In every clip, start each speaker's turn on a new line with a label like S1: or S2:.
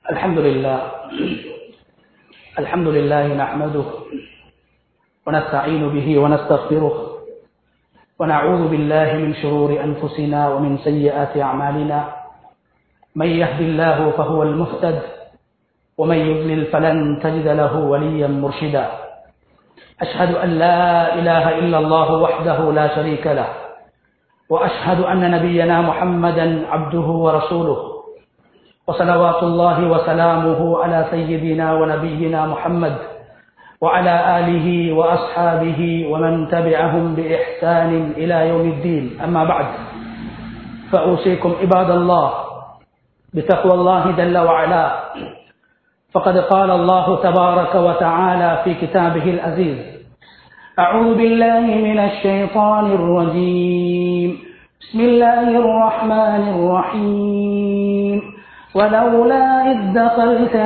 S1: الحمد لله الحمد لله نحمده ونستعين به ونستغفره ونعوذ بالله من شرور أنفسنا ومن سيئات أعمالنا من يهد الله فهو المهتد ومن يضلل فلن تجد له وليا مرشدا أشهد أن لا إله إلا الله وحده لا شريك له وأشهد أن نبينا محمدا عبده ورسوله وصلوات الله وسلامه على سيدنا ونبينا محمد وعلى آله وأصحابه ومن تبعهم بإحسان إلى يوم الدين أما بعد فأوصيكم عباد الله بتقوى الله جل وعلا فقد قال الله تبارك وتعالى في كتابه العزيز أعوذ بالله من الشيطان الرجيم بسم الله الرحمن الرحيم ولولا إذ دخلت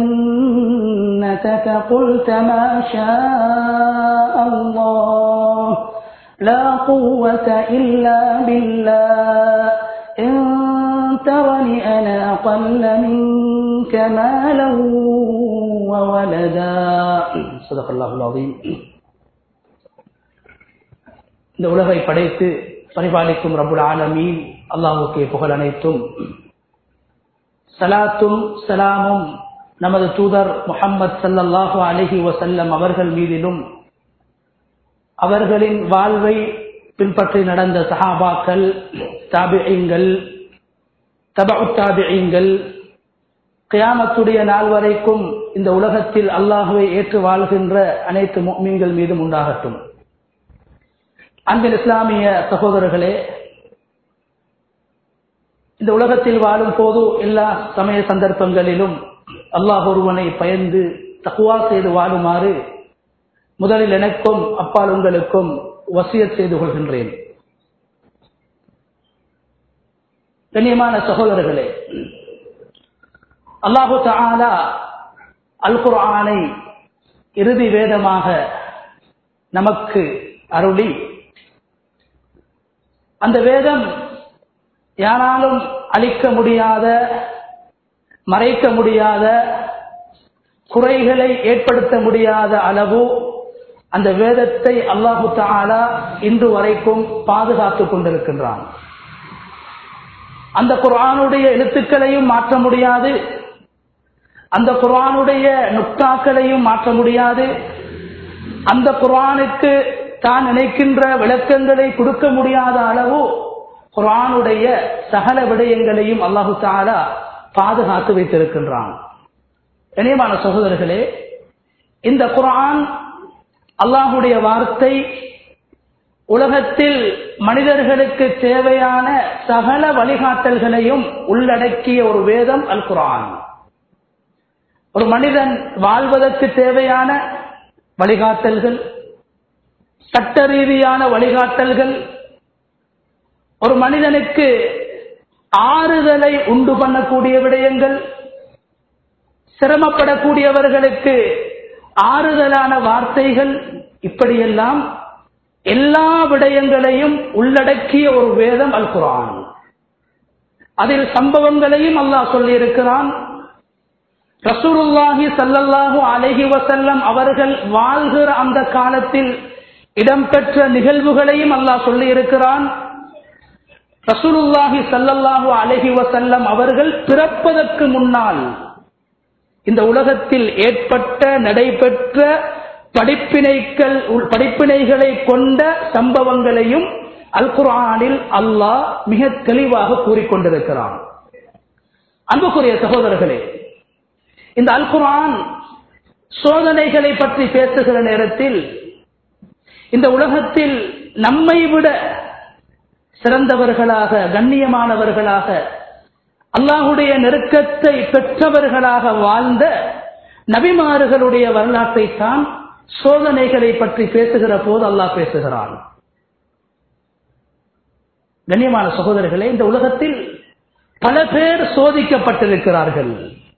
S1: جنتك قلت ما شاء الله لا قوة إلا بالله إن ترني أنا أقل منك مالا وولدا صدق الله العظيم இந்த உலகை படைத்து பரிபாலிக்கும் ரபுல் ஆலமீன் அல்லாஹுக்கு புகழ் அனைத்தும் சலாத்தும் சலாமும் நமது தூதர் முகம்மது சல்லல்லாஹு அலஹி வசல்லம் அவர்கள் மீதிலும் அவர்களின் வாழ்வை பின்பற்றி நடந்த சஹாபாக்கள் தாபியங்கள் தபு தாபியங்கள் கியாமத்துடைய நாள் வரைக்கும் இந்த உலகத்தில் அல்லாஹுவை ஏற்று வாழ்கின்ற அனைத்து மீன்கள் மீதும் உண்டாகட்டும் அன்பின் இஸ்லாமிய சகோதரர்களே இந்த உலகத்தில் வாழும் போது எல்லா சமய சந்தர்ப்பங்களிலும் அல்லாஹ் ஒருவனை பயந்து தக்குவா செய்து வாழுமாறு முதலில் எனக்கும் அப்பால் உங்களுக்கும் வசியத் செய்து கொள்கின்றேன் கண்ணியமான சகோதரர்களே அல்லாஹு தாலா அல் குர்ஆனை இறுதி வேதமாக நமக்கு அருளி அந்த வேதம் யாராலும் அழிக்க முடியாத மறைக்க முடியாத குறைகளை ஏற்படுத்த முடியாத அளவு அந்த வேதத்தை அல்லாஹு தாலா இன்று வரைக்கும் பாதுகாத்துக் கொண்டிருக்கின்றான் அந்த குரானுடைய எழுத்துக்களையும் மாற்ற முடியாது அந்த குரானுடைய நுக்தாக்களையும் மாற்ற முடியாது அந்த குரானுக்கு தான் நினைக்கின்ற விளக்கங்களை கொடுக்க முடியாத அளவு குரானுடைய சகல விடயங்களையும் அல்லாஹு தாலா பாதுகாத்து வைத்திருக்கின்றான் இணையமான சகோதரர்களே இந்த குரான் அல்லாஹுடைய வார்த்தை உலகத்தில் மனிதர்களுக்கு தேவையான சகல வழிகாட்டல்களையும் உள்ளடக்கிய ஒரு வேதம் அல் குரான் ஒரு மனிதன் வாழ்வதற்கு தேவையான வழிகாட்டல்கள் சட்ட ரீதியான வழிகாட்டல்கள் ஒரு மனிதனுக்கு ஆறுதலை உண்டு பண்ணக்கூடிய விடயங்கள் சிரமப்படக்கூடியவர்களுக்கு ஆறுதலான வார்த்தைகள் இப்படியெல்லாம் எல்லா விடயங்களையும் உள்ளடக்கிய ஒரு வேதம் அல் குரான் அதில் சம்பவங்களையும் அல்லாஹ் சொல்லியிருக்கிறான் ரசூருல்லாஹி சல்லல்லாஹு அலஹி வசல்லம் அவர்கள் வாழ்கிற அந்த காலத்தில் இடம்பெற்ற நிகழ்வுகளையும் அல்லாஹ் சொல்லி இருக்கிறான் ரசூலுல்லாஹி சல்லல்லாஹு அலஹி வசல்லம் அவர்கள் பிறப்பதற்கு முன்னால் இந்த உலகத்தில் ஏற்பட்ட நடைபெற்ற படிப்பினைகள் படிப்பினைகளை கொண்ட சம்பவங்களையும் அல் குரானில் அல்லாஹ் மிக தெளிவாக கூறிக்கொண்டிருக்கிறான் அன்புக்குரிய சகோதரர்களே இந்த அல் குரான் சோதனைகளை பற்றி பேசுகிற நேரத்தில் இந்த உலகத்தில் நம்மை விட சிறந்தவர்களாக கண்ணியமானவர்களாக அல்லாஹுடைய நெருக்கத்தை பெற்றவர்களாக வாழ்ந்த நபிமாறுகளுடைய வரலாற்றை தான் சோதனைகளை பற்றி பேசுகிற போது அல்லாஹ் பேசுகிறான் கண்ணியமான சகோதரர்களே இந்த உலகத்தில் பல பேர் சோதிக்கப்பட்டிருக்கிறார்கள்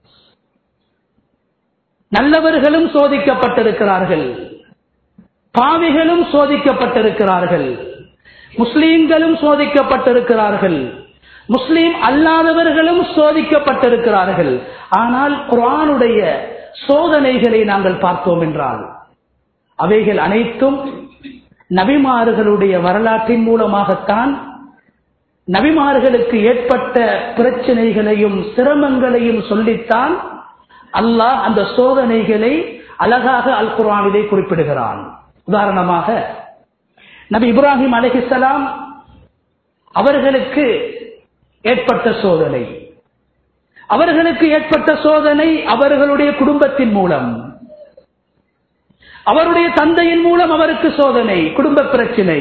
S1: நல்லவர்களும் சோதிக்கப்பட்டிருக்கிறார்கள் பாவிகளும் சோதிக்கப்பட்டிருக்கிறார்கள் முஸ்லீம்களும் சோதிக்கப்பட்டிருக்கிறார்கள் முஸ்லீம் அல்லாதவர்களும் சோதிக்கப்பட்டிருக்கிறார்கள் ஆனால் குரானுடைய சோதனைகளை நாங்கள் பார்த்தோம் என்றால் அவைகள் அனைத்தும் நபிமார்களுடைய வரலாற்றின் மூலமாகத்தான் நபிமார்களுக்கு ஏற்பட்ட பிரச்சனைகளையும் சிரமங்களையும் சொல்லித்தான் அல்லாஹ் அந்த சோதனைகளை அழகாக அல் குரானிலே குறிப்பிடுகிறான் உதாரணமாக நபி இப்ராஹிம் அலஹிசலாம் அவர்களுக்கு ஏற்பட்ட சோதனை அவர்களுக்கு ஏற்பட்ட சோதனை அவர்களுடைய குடும்பத்தின் மூலம் அவருடைய தந்தையின் மூலம் அவருக்கு சோதனை குடும்ப பிரச்சினை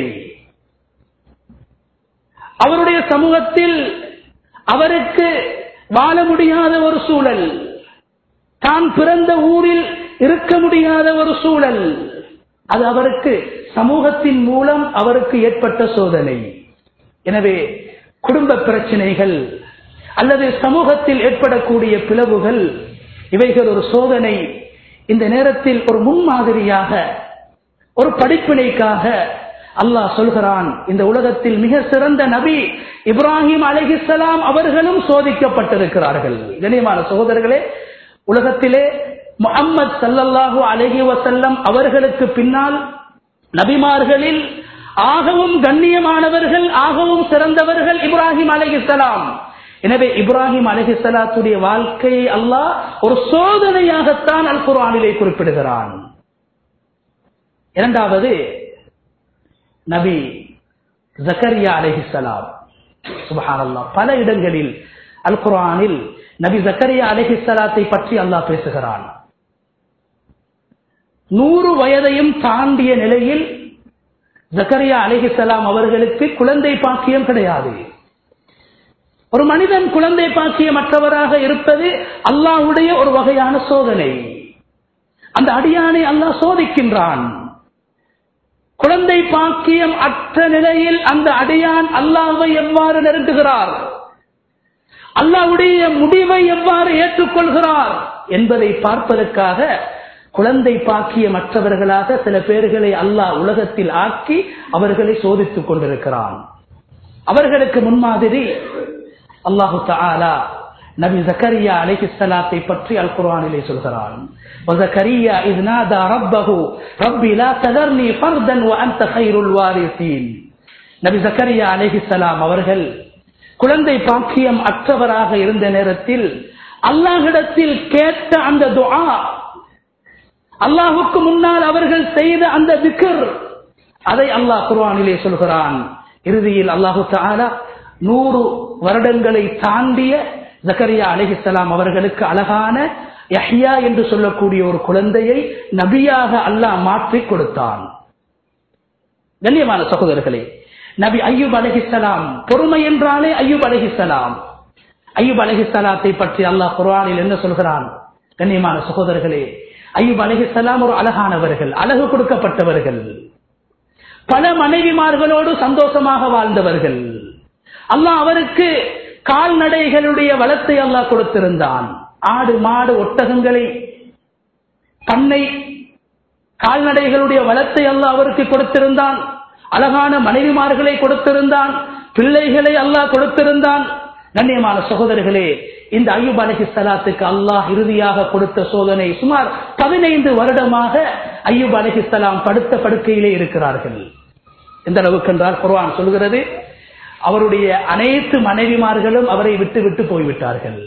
S1: அவருடைய சமூகத்தில் அவருக்கு வாழ முடியாத ஒரு சூழல் தான் பிறந்த ஊரில் இருக்க முடியாத ஒரு சூழல் அது அவருக்கு சமூகத்தின் மூலம் அவருக்கு ஏற்பட்ட சோதனை எனவே குடும்ப பிரச்சனைகள் அல்லது சமூகத்தில் ஏற்படக்கூடிய பிளவுகள் இவைகள் ஒரு சோதனை இந்த நேரத்தில் ஒரு முன்மாதிரியாக ஒரு படிப்பினைக்காக அல்லாஹ் சொல்கிறான் இந்த உலகத்தில் மிக சிறந்த நபி இப்ராஹிம் அலிஹிசலாம் அவர்களும் சோதிக்கப்பட்டிருக்கிறார்கள் கண்ணியமான சகோதரர்களே உலகத்திலே முகம்மது சல்லல்லாஹு அலஹி வசல்லம் அவர்களுக்கு பின்னால் நபிமார்களில் ஆகவும் கண்ணியமானவர்கள் ஆகவும் சிறந்தவர்கள் இப்ராஹிம் அலிஹிசலாம் எனவே இப்ராஹிம் அலிஹிசலாத்துடைய வாழ்க்கையை அல்லாஹ் ஒரு சோதனையாகத்தான் அல் குர்ஆனிலே குறிப்பிடுகிறான் இரண்டாவது நபி ஜக்கரியா அலிஹிசலாம் சுபஹானல்லா பல இடங்களில் அல் குர்ஆனில் நபி ஜக்கரியா அலிஹிசலாத்தை பற்றி அல்லாஹ் பேசுகிறான் நூறு வயதையும் தாண்டிய நிலையில் ஜக்கரியா அலிஹிசலாம் அவர்களுக்கு குழந்தை பாக்கியம் கிடையாது ஒரு மனிதன் குழந்தை பாக்கியமற்றவராக இருப்பது அல்லாஹ்வுடைய ஒரு வகையான சோதனை அந்த அடியானை அல்லாஹ் சோதிக்கின்றான் குழந்தை பாக்கியம் அற்ற நிலையில் அந்த அடியான் அல்லாஹ்வை எவ்வாறு நெருங்குகிறார் அல்லாஹ்வுடைய முடிவை எவ்வாறு ஏற்றுக்கொள்கிறார் என்பதை பார்ப்பதற்காக குழந்தை பாக்கியமற்றவர்களாக சில பேர்களை அல்லாஹ் உலகத்தில் ஆக்கி அவர்களை சோதித்துக் கொண்டிருக்கிறான் அவர்களுக்கு முன்மாதிரி அல்லாஹு தாலா நபி ஜக்கரியா அலைஹிஸ்ஸலாத்தை பற்றி அல் குர்ஆனிலே சொல்கிறான் وزكريا إذ نادى ربه ربي لا تذرني فردا وأنت خير الوارثين நபி ஜக்கரியா அலைஹிஸ்ஸலாம் அவர்கள் குழந்தை பாக்கியம் அற்றவராக இருந்த நேரத்தில் அல்லாஹிடத்தில் கேட்ட அந்த துஆ அல்லாஹுக்கு முன்னால் அவர்கள் செய்த அந்த திக்ர் அதை அல்லாஹ் குர்ஆனிலே சொல்கிறான் இறுதியில் அல்லாஹு தஆலா நூறு வருடங்களை தாண்டிய ஜக்கரியா அலிஹிசலாம் அவர்களுக்கு அழகான யஹ்யா என்று சொல்லக்கூடிய ஒரு குழந்தையை நபியாக அல்லாஹ் மாற்றி கொடுத்தான் கண்ணியமான சகோதரர்களே நபி ஐயூப் அலஹிசலாம் பொறுமை என்றாலே ஐயூப் அலஹிசலாம் ஐயூப் அலஹிசலாத்தை பற்றி அல்லாஹ் குர்ஆனில் என்ன சொல்கிறான் கண்ணியமான சகோதரர்களே ஐயூப் அலஹிசலாம் ஒரு அழகானவர்கள் அழகு கொடுக்கப்பட்டவர்கள் பல மனைவிமார்களோடு சந்தோஷமாக வாழ்ந்தவர்கள் அல்லாஹ் அவருக்கு கால்நடைகளுடைய வளத்தை அல்லாஹ் கொடுத்திருந்தான் ஆடு மாடு ஒட்டகங்களை பண்ணை கால்நடைகளுடைய வளத்தை அல்லாஹ் அவருக்கு கொடுத்திருந்தான் அழகான மனைவிமார்களை கொடுத்திருந்தான் பிள்ளைகளை அல்லாஹ் கொடுத்திருந்தான் கண்ணியமான சகோதரர்களே இந்த ஐயூப் அலஹி சலாத்துக்கு அல்லாஹ் இறுதியாக கொடுத்த சோதனை சுமார் பதினைந்து வருடமாக ஐயூப் அலஹி சலாம் படுத்த படுக்கையிலே இருக்கிறார்கள் எந்த அளவுக்கு என்றால் குர்ஆன் சொல்கிறது அவருடைய அனைத்து மனைவிமார்களும் அவரை விட்டு விட்டு போய்விட்டார்கள்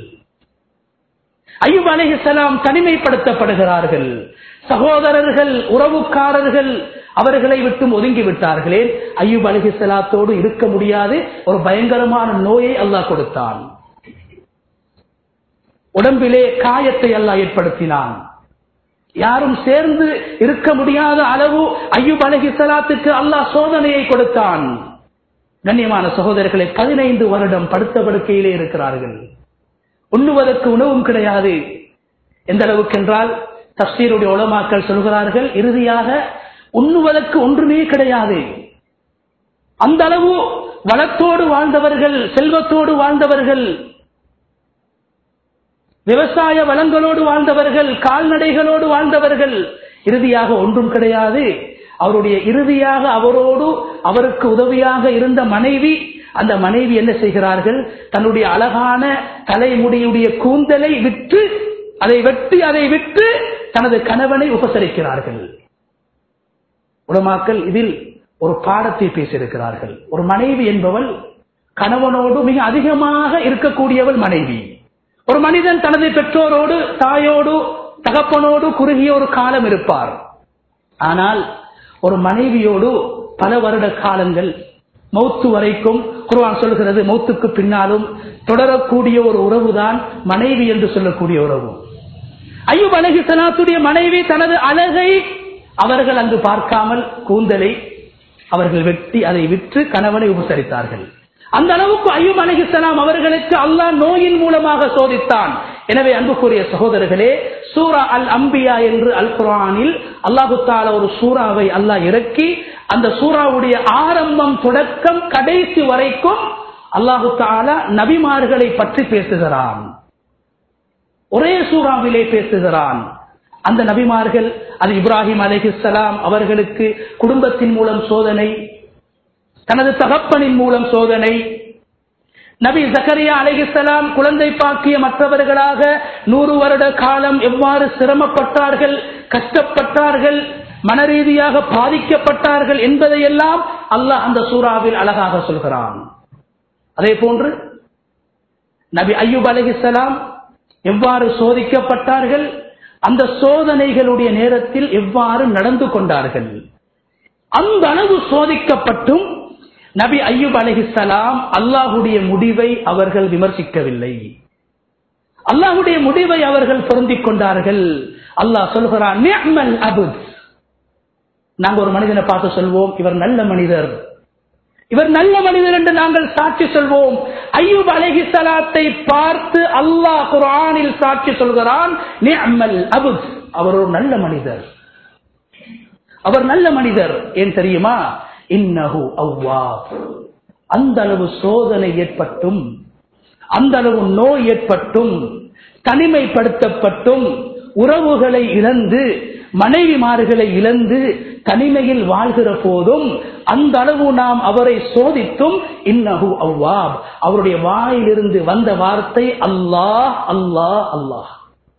S1: ஐயூப் அலிஹலாம் தனிமைப்படுத்தப்படுகிறார்கள் சகோதரர்கள் உறவுக்காரர்கள் அவர்களை விட்டும் ஒதுங்கி விட்டார்களே ஐயூப் அலிஹலாத்தோடு இருக்க முடியாது ஒரு பயங்கரமான நோயை அல்லாஹ் கொடுத்தான் உடம்பிலே காயத்தை அல்லாஹ் ஏற்படுத்தினான் யாரும் சேர்ந்து இருக்க முடியாத அளவு ஐயூப் அலிஹலாத்துக்கு அல்லாஹ் சோதனையை கொடுத்தான் கண்ணியமான சகோதரர்களை பதினைந்து வருடம் படுத்த படுக்கையிலே இருக்கிறார்கள் உண்ணுவதற்கு உணவும் கிடையாது எந்த அளவுக்கு என்றால் தப்சீருடைய உலமாக்கள் சொல்கிறார்கள் இறுதியாக உண்ணுவதற்கு ஒன்றுமே கிடையாது அந்த அளவு வளத்தோடு வாழ்ந்தவர்கள் செல்வத்தோடு வாழ்ந்தவர்கள் விவசாய வளங்களோடு வாழ்ந்தவர்கள் கால்நடைகளோடு வாழ்ந்தவர்கள் இறுதியாக ஒன்றும் கிடையாது அவருடைய இறுதியாக அவரோடு அவருக்கு உதவியாக இருந்த மனைவி அந்த மனைவி என்ன செய்கிறார்கள் தன்னுடைய அழகான தலைமுடியுடைய கூந்தலை விற்று அதை வெட்டி அதை விற்று தனது கணவனை உபசரிக்கிறார்கள் உலமாக்கள் இதில் ஒரு பாடத்தை பேசியிருக்கிறார்கள் ஒரு மனைவி என்பவள் கணவனோடு மிக அதிகமாக இருக்கக்கூடியவள் மனைவி ஒரு மனிதன் தனது பெற்றோரோடு தாயோடு தகப்பனோடு குறுகிய ஒரு காலம் இருப்பார் ஆனால் ஒரு மனைவியோடு பல வருட காலங்கள் மௌத்து வரைக்கும் குர்ஆன் சொல்கிறது மௌத்துக்கு பின்னாலும் தொடரக்கூடிய ஒரு உறவுதான் மனைவி என்று சொல்லக்கூடிய உறவு ஐயூப் அலஹி சலாத்துடைய மனைவி தனது அழகை அவர்கள் அங்கு பார்க்காமல் கூந்தலை அவர்கள் வெட்டி அதை விற்று கணவனை உபசரித்தார்கள் அந்த அளவுக்கு ஐயூப் அலஹிசலாம் அவர்களுக்கு அல்லாஹ் நோயின் மூலமாக சோதித்தான் எனவே அன்புக்குரிய சகோதரர்களே சூரா அல் அம்பியா என்று அல் குரானில் அல்லாஹு தால ஒரு சூறாவை அல்லாஹ் இறக்கி அந்த சூறாவுடைய ஆரம்பம் தொடக்கம் கடைசி வரைக்கும் அல்லாஹு தாலா நபிமார்களை பற்றி பேசுகிறான் ஒரே சூறாவிலே பேசுகிறான் அந்த நபிமார்கள் அது இப்ராஹிம் அலிஹிஸ்லாம் அவர்களுக்கு குடும்பத்தின் மூலம் சோதனை தனது தகப்பனின் மூலம் சோதனை நபி ஜக்கரியா அலிஹிஸ்லாம் குழந்தை பாக்கிய மற்றவர்களாக நூறு வருட காலம் எவ்வாறு சிரமப்பட்டார்கள் கஷ்டப்பட்டார்கள் மனரீதியாக பாதிக்கப்பட்டார்கள் என்பதையெல்லாம் அல்லாஹ் அந்த சூறாவில் அழகாக சொல்கிறான் அதே போன்று நபி ஐயூப் அலிஹிஸ்லாம் எவ்வாறு சோதிக்கப்பட்டார்கள் அந்த சோதனைகளுடைய நேரத்தில் எவ்வாறு நடந்து கொண்டார்கள் அந்த அளவு சோதிக்கப்பட்டும் நபி ஐயூப் அலஹிசலாம் அல்லாஹுடைய முடிவை அவர்கள் விமர்சிக்கவில்லை அல்லாஹுடைய முடிவை அவர்கள் பொருந்திக் கொண்டார்கள் அல்லாஹ் சொல்கிறான் அபுத் நாங்கள் ஒரு மனிதனை பார்த்து சொல்வோம் இவர் நல்ல மனிதர் இவர் நல்ல மனிதர் என்று நாங்கள் சாட்சி சொல்வோம் ஐயூப் அலஹி சலாத்தை பார்த்து அல்லாஹ் குரானில் சாட்சி சொல்கிறான் அபுத் அவர் ஒரு நல்ல மனிதர் அவர் நல்ல மனிதர் ஏன் தெரியுமா இன்னஹு அவ்வா அந்த அளவு சோதனை ஏற்பட்டும் அந்த அளவு நோய் ஏற்பட்டும் தனிமைப்படுத்தப்பட்டும் உறவுகளை இழந்து மனைவிமார்களை இழந்து தனிமையில் வாழ்கிற போதும் அந்த அளவு நாம் அவரை சோதித்தும் இன்னஹு அவ்வாப் அவருடைய வாயிலிருந்து வந்த வார்த்தை அல்லாஹ் அல்லாஹ் அல்லாஹ்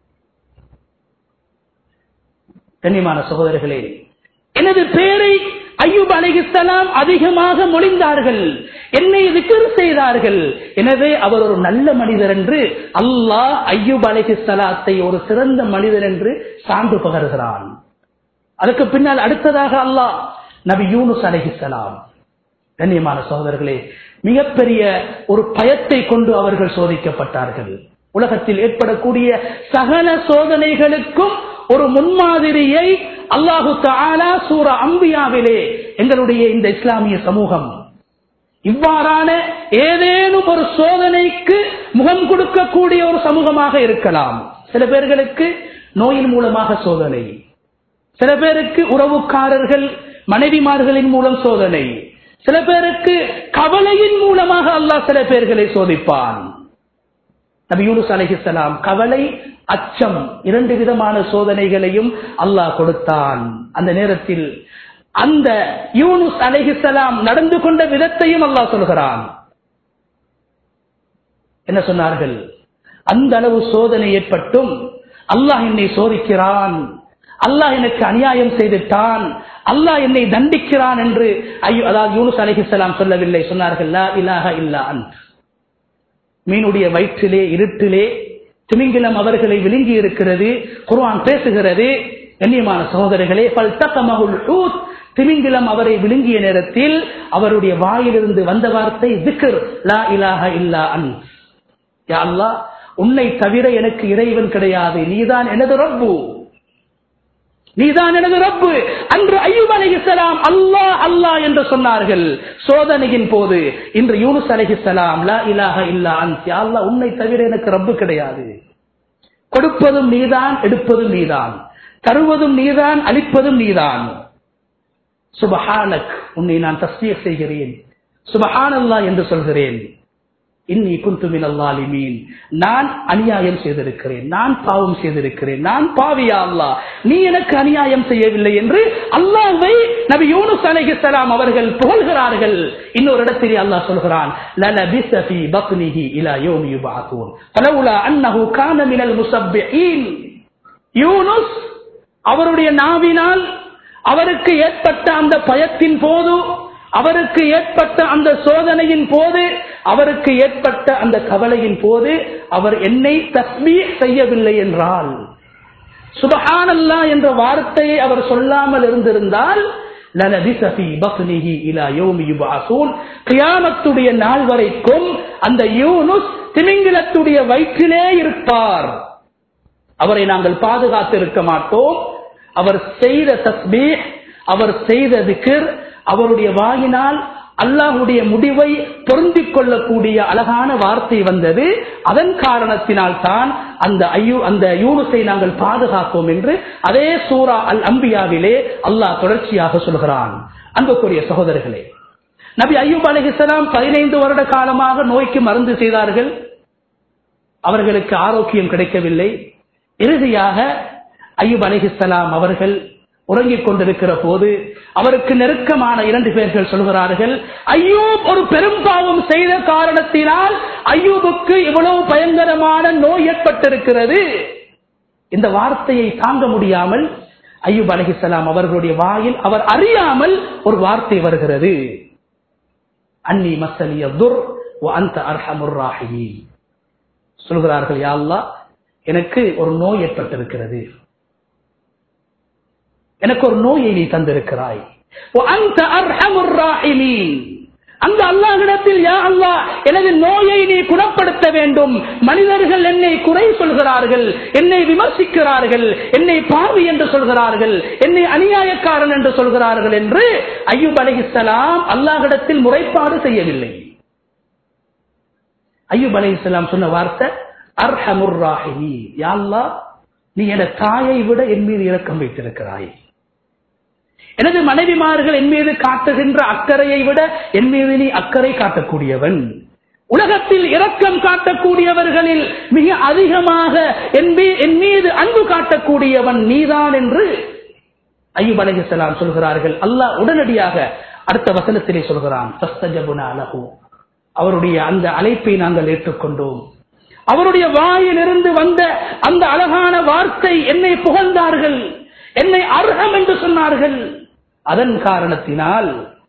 S1: கண்ணியமான சகோதரர்களே எனது பேரை ஐயூப் அலிஹிஸ்லாம் அதிகமாக மொழிந்தார்கள் என்னை விக்கிர் செய்தார்கள் எனவே அவர் ஒரு நல்ல மனிதர் என்று அல்லாஹ் ஐயூப் அலிஹிஸ்லாத்தை ஒரு சிறந்த மனிதர் என்று சான்று பகர்கிறான் அதுக்கு பின்னால் அடுத்ததாக அல்லாஹ் நபி யூனுஸ் அலிஹிஸ்லாம் கண்ணியமான சகோதரர்களே மிகப்பெரிய ஒரு பயத்தை கொண்டு அவர்கள் சோதிக்கப்பட்டார்கள் உலகத்தில் ஏற்படக்கூடிய சகல சோதனைகளுக்கும் ஒரு முன்மாதிரியை அல்லாஹு தாலா சூர அம்பியாவிலே எங்களுடைய இந்த இஸ்லாமிய சமூகம் இவ்வாறான ஏதேனும் ஒரு சோதனைக்கு முகம் கொடுக்கக்கூடிய ஒரு சமூகமாக இருக்கலாம் சில பேர்களுக்கு நோயின் மூலமாக சோதனை சில பேருக்கு உறவுக்காரர்கள் மனைவிமார்களின் மூலம் சோதனை சில பேருக்கு கவலையின் மூலமாக அல்லாஹ் சில பேர்களை சோதிப்பான் நபி யூனுஸ் அலைஹிஸ்ஸலாம் கவலை அச்சம் இரண்டு விதமான சோதனைகளையும் அல்லாஹ் கொடுத்தான் அந்த நேரத்தில் அந்த யூனுஸ் அலைஹிஸ்ஸலாம் நடந்து கொண்ட விதத்தையும் அல்லாஹ் சொல்கிறான் என்ன சொன்னார்கள் அந்த அளவு சோதனை ஏற்பட்டும் அல்லாஹ் என்னை சோதிக்கிறான் அல்லாஹ் எனக்கு அநியாயம் செய்துட்டான் அல்லாஹ் என்னை தண்டிக்கிறான் என்று ஐயோ அதாவது யூனுஸ் அலைஹிஸ்ஸலாம் சொல்லவில்லை சொன்னார்கள் லா இலாஹ இல்லா அன்த் மீனுடைய வயிற்றிலே இருட்டிலே திமிங்கிலம் அவர்களை விழுங்கி இருக்கிறது குர்ஆன் பேசுகிறது கண்ணியமான சகோதரர்களே பல்தகமகுல் ஹூத் திமிங்கிலம் அவரை விழுங்கிய நேரத்தில் அவருடைய வாயிலிருந்து வந்த வார்த்தை திக்ர் லா இலாஹ இல்லா அன் யா அல்லாஹ் உன்னை தவிர எனக்கு இறைவன் கிடையாது நீதான் எனது ரப்பு நீதான் எனது ரப்பு அன்று ஐயூப் அலைஹிஸ்ஸலாம் அல்லாஹ் அல்லாஹ் என்று சொன்னார்கள் சோதனையின் போது இன்று யூனுஸ் அலைஹிஸ்ஸலாம் லா இலாஹ இல்லா அன்த் யா அல்லாஹ் உன்னை தவிர எனக்கு ரப்பு கிடையாது கொடுப்பதும் நீதான் எடுப்பதும் நீதான் தருவதும் நீதான் அளிப்பதும் நீதான் சுபஹானக் உன்னை நான் தஸ்மீர் செய்கிறேன் சுபஹான் அல்லாஹ் என்று சொல்கிறேன் இன்னி குந்து மினல்லாலிமீன் நான் அநியாயம் செய்திருக்கிறேன் நான் பாவம் செய்திருக்கிறேன் நான் பாவியா அல்லாஹ் நீ எனக்கு அநியாயம் செய்யவில்லை என்று அல்லாஹ்வை நபி யூனுஸ் அலைஹிஸ்ஸலாம் அவர்கள் புகழ்கிறார்கள் இன்னொரு இடத்திலே அல்லாஹ் சொல்கிறான் லலபிஸ ஃபீ பத்னிஹி இலா யௌமி யுபஅத்தூன் ஃபலவுலா அன்னஹு கான மினல் முஸப்பிஹீன் யூனுஸ் அவருடைய நாவினால் அவருக்கு ஏற்பட்ட அந்த பயத்தின் போது அவருக்கு ஏற்பட்ட அந்த சோதனையின் போது அவருக்கு ஏற்பட்ட அந்த கவலையின் போது அவர் என்னை தஸ்மீ செய்யவில்லை என்றால் சுபஹானல்லா என்ற வார்த்தையை அவர் சொல்லாமல் இருந்திருந்தால் கியாமத்துடைய நாள் வரைக்கும் அந்த யூனுஸ் திமிங்கிலத்துடைய வயிற்றிலே இருப்பார் அவரை நாங்கள் பாதுகாத்து இருக்க மாட்டோம் அவர் செய்த தஸ்பீ அவர் செய்த திக்ர் அவருடைய வாயினால் அல்லாஹுடைய முடிவை பொருந்திக் கொள்ளக்கூடிய அழகான வார்த்தை வந்தது அதன் காரணத்தினால் தான் அந்த ஐயோ அந்த யூனுஸை நாங்கள் பாதுகாப்போம் என்று அதே சூரா அல் அம்பியாவிலே அல்லாஹ் தொடர்ச்சியாக சொல்கிறான் அன்புக்குரிய சகோதரர்களே நபி ஐயூப் அலிஹிஸ்லாம் பதினைந்து வருட காலமாக நோய்க்கு மருந்து செய்தார்கள் அவர்களுக்கு ஆரோக்கியம் கிடைக்கவில்லை இறுதியாக ஐயூப் அலிஹிஸ்லாம் அவர்கள் உறங்கிக் கொண்டிருக்கிற போது அவருக்கு நெருக்கமான இரண்டு பேர்கள் சொல்கிறார்கள் ஐயூப் ஒரு பெரும் பாவம் செய்த காரணத்தினால் ஐயூபுக்கு இவ்வளவு பயங்கரமான நோய் ஏற்பட்டிருக்கிறது இந்த வார்த்தையை தாங்க முடியாமல் ஐயூப் அலிஹிஸ்லாம் அவர்களுடைய வாயில் அவர் அறியாமல் ஒரு வார்த்தை வருகிறது அன்னி மசலிய துர் அந்த அர்ஹமுர் ராஹிமீன் சொல்கிறார்கள் யா அல்லாஹ் எனக்கு ஒரு நோய் ஏற்பட்டிருக்கிறது எனக்கு ஒரு நோயை நீ தந்திருக்கிறாய் அந்த அர்ஹமுர் ராஹிமீன் அந்த அல்லாஹிடத்தில் யா அல்லாஹ் எனது நோயை நீ குணப்படுத்த வேண்டும் மனிதர்கள் என்னை குறை சொல்கிறார்கள் என்னை விமர்சிக்கிறார்கள் என்னை பாவி என்று சொல்கிறார்கள் என்னை அநியாயக்காரன் என்று சொல்கிறார்கள் என்று ஐயூப் அலிஹிஸ்லாம் அல்லாஹிடத்தில் முறைப்பாடு செய்யவில்லை ஐயூப் அலிஹிஸ்லாம் சொன்ன வார்த்தை அர்ஹமுர் ராஹிமி யா அல்லாஹ் நீ என தாயை விட என் மீது இரக்கம் வைத்திருக்கிறாய் எனது மனைவிமார்கள் என் மீது காட்டுகின்ற அக்கறையை விட என் மீது நீ அக்கறை காட்டக்கூடியவன் உலகத்தில் இரக்கம் காட்டக்கூடியவர்களில் மிக அதிகமாக என் மீது அன்பு காட்டக்கூடியவன் நீதான் என்று ஐயூப் அலைஹிஸ்ஸலாம் சொல்கிறார்கள் அல்லாஹ் உடனடியாக அடுத்த வசனத்திலே சொல்கிறான் தஸ்தஜபுன அலகு அவருடைய அந்த அழைப்பை நாங்கள் ஏற்றுக்கொண்டோம் அவருடைய வாயிலிருந்து வந்த அந்த அழகான வார்த்தை என்னை புகழ்ந்தார்கள் என்னை அர்ஹம் என்று சொன்னார்கள் அதன் காரணத்தினால்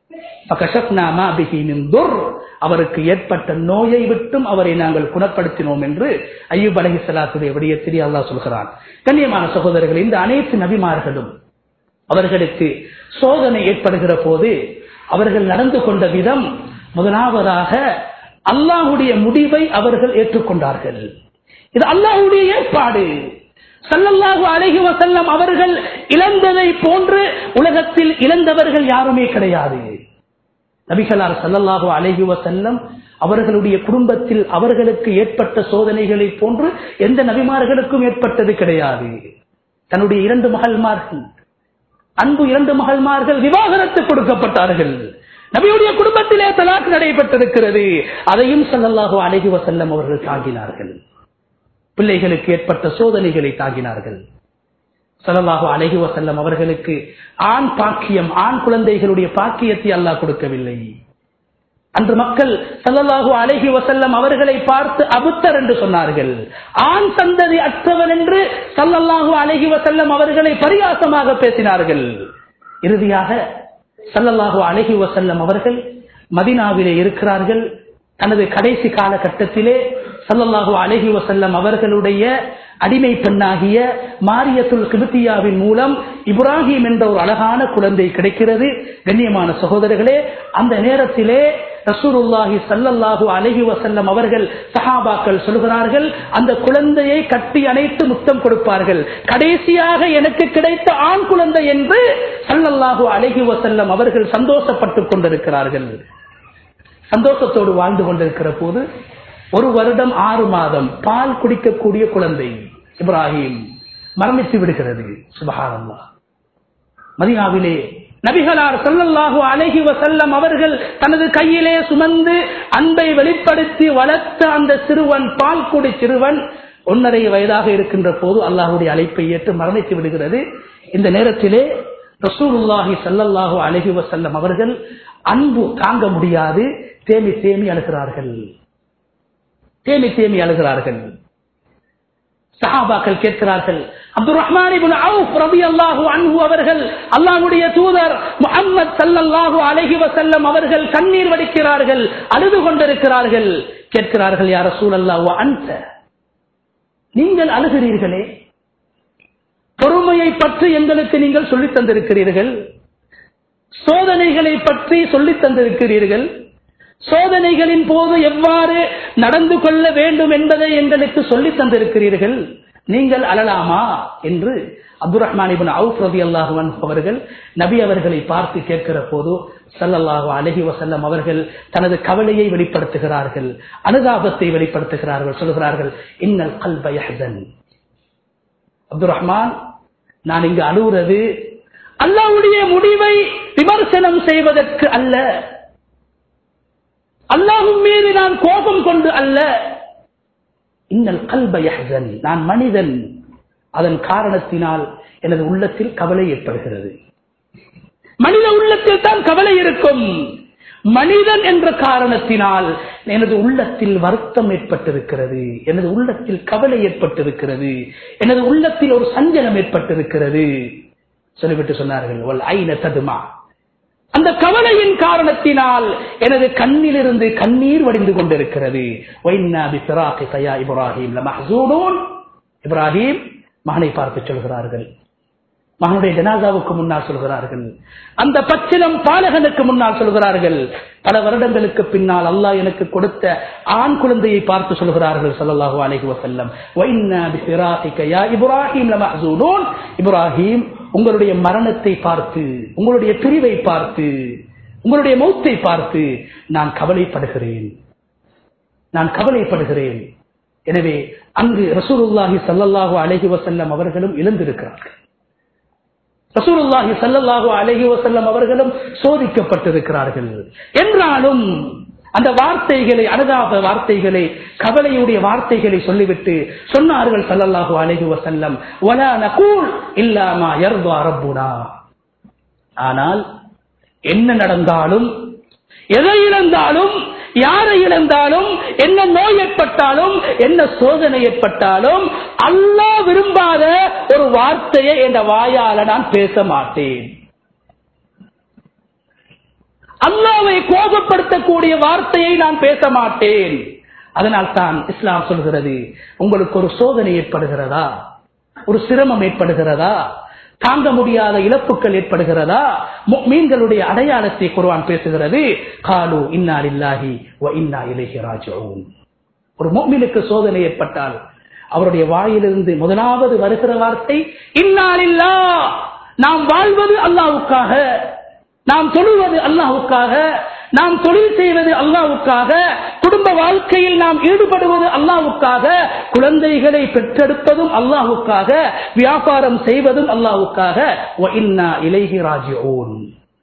S1: அவருக்கு ஏற்பட்ட நோயை விட்டும் அவரை நாங்கள் குணப்படுத்தினோம் என்று ஐயூப் அலஹி சலாத்துடைய விடயத்திலே அல்லாஹ் சொல்கிறான் கண்ணியமான சகோதரர்கள் இந்த அனைத்து நபிமார்களும் அவர்களுக்கு சோதனை ஏற்படுகிற போது அவர்கள் நடந்து கொண்ட விதம் முதலாவதாக அல்லாஹுடைய முடிவை அவர்கள் ஏற்றுக்கொண்டார்கள் இது அல்லாஹுடைய ஏற்பாடு சல்லல்லாஹு அழகி வசல்லம் அவர்கள் இழந்ததை போன்று உலகத்தில் இழந்தவர்கள் யாருமே கிடையாது நபிகளார் சல்லல்லாஹு அழகி வசல்லம் அவர்களுடைய குடும்பத்தில் அவர்களுக்கு ஏற்பட்ட சோதனைகளை போன்று எந்த நபிமார்களுக்கும் ஏற்பட்டது கிடையாது தன்னுடைய இரண்டு மகள்மார்கள் அன்பு இரண்டு மகள்மார்கள் விவாகரத்து கொடுக்கப்பட்டார்கள் நபியுடைய குடும்பத்திலே தலாக்கு நடைபெற்றிருக்கிறது அதையும் சல்லல்லாஹு அழகி வசல்லம் அவர்கள் தாங்கினார்கள் பிள்ளைகளுக்கு ஏற்பட்ட சோதனைகளை தாங்கினார்கள் சலல்லாஹு அழகி வசல்லம் அவர்களுக்கு ஆண் பாக்கியம் ஆண் குழந்தைகளுடைய பாக்கியத்தை அல்லாஹ் கொடுக்கவில்லை அன்று மக்கள் சல்லல்லாஹு அழகி வசல்லம் அவர்களை பார்த்து அபுத்தர் என்று சொன்னார்கள் ஆண் சந்ததி அற்றவன் என்று சல்லல்லாஹு அழகி வசல்லம் அவர்களை பரிகாசமாக பேசினார்கள் இறுதியாக சல்லல்லாஹு அழகி வசல்லம் அவர்கள் மதினாவிலே இருக்கிறார்கள் தனது கடைசி காலகட்டத்திலே சல்லல்லாஹு அலஹி வசல்லம் அவர்களுடைய அடிமை பெண்ணாகிய மாரியத்துல் கிபித்தியாவின் மூலம் இப்ராஹிம் என்ற ஒரு அழகான குழந்தை கிடைக்கிறது கண்ணியமான சகோதரர்களே அந்த நேரத்திலே ரசூருல்லாஹி சல்லல்லாஹு அலஹி வசல்லம் அவர்கள் சஹாபாக்கள் சொல்கிறார்கள் அந்த குழந்தையை கட்டி அணைத்து முத்தம் கொடுப்பார்கள் கடைசியாக எனக்கு கிடைத்த ஆண் குழந்தை என்று சல்லல்லாஹு அலஹி வசல்லம் அவர்கள் சந்தோஷப்பட்டுக் கொண்டிருக்கிறார்கள் சந்தோஷத்தோடு வாழ்ந்து கொண்டிருக்கிற போது ஒரு வருடம் ஆறு மாதம் பால் குடிக்கக்கூடிய குழந்தை இப்ராஹிம் மரணித்து விடுகிறது சுபகாரல்லா மதினாவிலே நபிகளார் ஸல்லல்லாஹு அலைஹி வஸல்லம் அவர்கள் தனது கையிலே சுமந்து அன்பை வெளிப்படுத்தி வளர்த்த அந்த சிறுவன் பால்குடி சிறுவன் ஒன்னரை வயதாக இருக்கின்ற போது அல்லாஹ்வுடைய அழைப்பை ஏற்று மரணித்து விடுகிறது இந்த நேரத்திலே ரசூலுல்லாஹி ஸல்லல்லாஹு அலைஹி வஸல்லம் அவர்கள் அன்பு தாங்க முடியாது தேமி தேமி அழுகிறார்கள் தேமி தேமி அழுகிறார்கள் சஹாபாக்கள் கேட்கிறார்கள் அப்துல் ரஹ்மான் இப்னு அவுஃப் ரலியல்லாஹு அன்ஹு அவர்கள் அல்லாஹ்வுடைய தூதர் முஹம்மது ஸல்லல்லாஹு அலைஹி வஸல்லம் அவர்கள் கண்ணீர் வடிக்கிறார்கள் அழுது கொண்டிருக்கிறார்கள் கேட்கிறார்கள் யா ரசூலல்லாஹ் வ அன்த நீங்கள் அழுகிறீர்களே பொறுமையை பற்றி எங்களுக்கு நீங்கள் சொல்லித் தந்திருக்கிறீர்கள் சோதனைகளை பற்றி சொல்லித் தந்திருக்கிறீர்கள் சோதனைகளின் போது எவ்வாறு நடந்து கொள்ள வேண்டும் என்பதை எங்களுக்கு சொல்லித் தந்திருக்கிறீர்கள் நீங்கள் அழலாமா என்று அப்துல் ரஹ்மான் இபின் அவுப் ரதி அல்லாஹுவன் அவர்கள் நபி அவர்களை பார்த்து கேட்கிற போது சல்லல்லாஹு அலஹி வசல்லம் அவர்கள் தனது கவலையை வெளிப்படுத்துகிறார்கள் அனுதாபத்தை வெளிப்படுத்துகிறார்கள் சொல்கிறார்கள் இன்னல் கல் பயஹன் அப்துல் ரஹ்மான் நான் இங்கு அழுகிறது அல்லாவுடைய முடிவை விமர்சனம் செய்வதற்கு அல்ல அல்லாஹும் மீது நான் கோபம் கொண்டு அல்ல இன்னல் கல்பயஹன் நான் மனிதன் அதன் காரணத்தினால் எனது உள்ளத்தில் கவலை ஏற்படுகிறது மனித உள்ளத்தில் தான் கவலை இருக்கும் மனிதன் என்ற காரணத்தினால் எனது உள்ளத்தில் வருத்தம் ஏற்பட்டிருக்கிறது எனது உள்ளத்தில் கவலை ஏற்பட்டிருக்கிறது எனது உள்ளத்தில் ஒரு சஞ்சலம் ஏற்பட்டிருக்கிறது சொல்லிவிட்டு சொன்னார்கள் ஒல் ஐன ததுமா அந்த கவலையின் காரணத்தினால் எனது கண்ணிலிருந்து கண்ணீர் வடிந்து கொண்டிருக்கிறது இப்ராஹிம் இப்ராஹிம் மகனை பார்த்து சொல்கிறார்கள் மகனுடைய ஜனாதாவுக்கு முன்னால் சொல்கிறார்கள் அந்த பச்சிலம் பாலகனுக்கு முன்னால் சொல்கிறார்கள் பல வருடங்களுக்கு பின்னால் அல்லாஹ் எனக்கு கொடுத்த ஆண் குழந்தையை பார்த்து சொல்கிறார்கள் சல்லாஹூ அலஹி வசல்லம் இப்ராஹிம் இப்ராஹிம் உங்களுடைய மரணத்தை பார்த்து உங்களுடைய பிரிவை பார்த்து உங்களுடைய மௌத்தை பார்த்து நான் கவலைப்படுகிறேன் நான் கவலைப்படுகிறேன் எனவே அங்கு ரசூலுல்லாஹி சல்லல்லாஹு அலஹி வசல்லம் அவர்களும் இழந்திருக்கிறார்கள் ரசூலுல்லாஹி சல்லல்லாஹு அலஹி வசல்லம் அவர்களும் சோதிக்கப்பட்டிருக்கிறார்கள் என்றாலும் அந்த வார்த்தைகளை அனுதாப வார்த்தைகளை கவலையுடைய வார்த்தைகளை சொல்லிவிட்டு சொன்னார்கள் சல்லல்லாஹு அலஹி வசல்லம் வலா நகூல் இல்லாமா யர்வா ரப்புனா ஆனால் என்ன நடந்தாலும் எதை இழந்தாலும் யாரை இழந்தாலும் என்ன நோய் ஏற்பட்டாலும் என்ன சோதனை ஏற்பட்டாலும் அல்லா விரும்பாத ஒரு வார்த்தையை என்ற வாயால நான் பேச மாட்டேன் அல்லாவை கோபப்படுத்தக்கூடிய வார்த்தையை நான் பேச மாட்டேன் அதனால் தான் இஸ்லாம் சொல்கிறது உங்களுக்கு ஒரு சோதனை ஏற்படுகிறதா ஒரு சிரமம் ஏற்படுகிறதா தாங்க முடியாத இழப்புகள் ஏற்படுகிறதா மீன்களுடைய அடையாளத்தை குர்வான் பேசுகிறது காலு இன்னா இல்லாஹி இன்னா இலேஹி ராஜூன் ஒரு மோமினுக்கு சோதனை ஏற்பட்டால் அவருடைய வாயிலிருந்து முதலாவது வருகிற வார்த்தை இன்னாலில்லா நாம் வாழ்வது அல்லாவுக்காக நாம் தொழுவது அல்லாவுக்காக நாம் தொழில் செய்வது அல்லாவுக்காக குடும்ப வாழ்க்கையில் நாம் ஈடுபடுவது அல்லாவுக்காக குழந்தைகளை பெற்றெடுப்பதும் அல்லாவுக்காக வியாபாரம் செய்வதும் அல்லாவுக்காக இலேஹி ராஜிஓன்